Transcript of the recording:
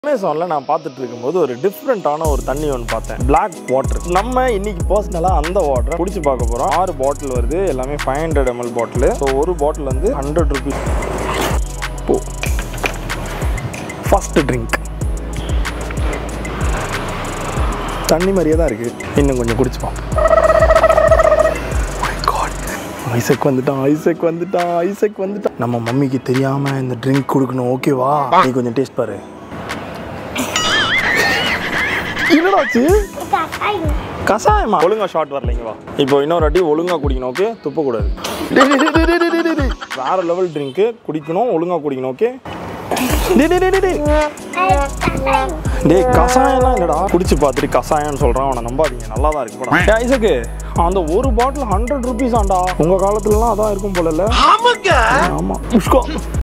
அமேசானில் நான் பார்த்துட்டு இருக்கும்போது ஒரு டிஃப்ரெண்ட்டான ஒரு தண்ணி ஒன்று பார்த்தேன் Black வாட்டர் நம்ம இன்னைக்கு பர்சனலாக அந்த வாட்டரை குடிச்சு பார்க்க போகிறோம் ஆறு பாட்டில் வருது எல்லாமே five hundred ml bottle so ஒரு பாட்டில் வந்து ஹண்ட்ரட் ருபீஸ் போ ஃபர்ஸ்ட் ட்ரிங்க் தண்ணி மாதிரியே தான் இருக்குது இன்னும் கொஞ்சம் குடிச்சுப்போம் ஐசக் வந்துட்டான் ஐசக் வந்துட்டான் ஐசக் வந்துட்டான் நம்ம மம்மிக்கு தெரியாம இந்த ட்ரிங்க் கொடுக்கணும் ஓகேவா நீ கொஞ்சம் டேஸ்ட் பாரு என்னடாச்சு கசாயமா ஒழுங்கா ஷார்ட் வரலைங்க வா இப்போ இன்னொரு வாட்டி ஒழுங்கா குடிக்கணும் ஓகே துப்பக்கூடாது டேய், டேய், டேய், டேய், டேய், டேய், டேய். வேற லெவல் ட்ரிங்க்கு குடிக்கணும் ஒழுங்கா குடிக்கணும் ஓகே டேய் டேய், டேய், டேய், டேய். டேய் கசாயம்லாம் இல்லடா குடிச்சு பார்த்துட்டு கசாயம்னு சொல்றான் அவனை நம்பாதீங்க நல்லா தான் இருக்கு போடா டேய், ஐசக்கு அந்த ஒரு பாட்டில் ஹண்ட்ரட் ருபீஸ் ஆண்டா உங்க காலத்துலலாம் அதான் இருக்கும் போல இல்ல ஆமா உஷ்கோ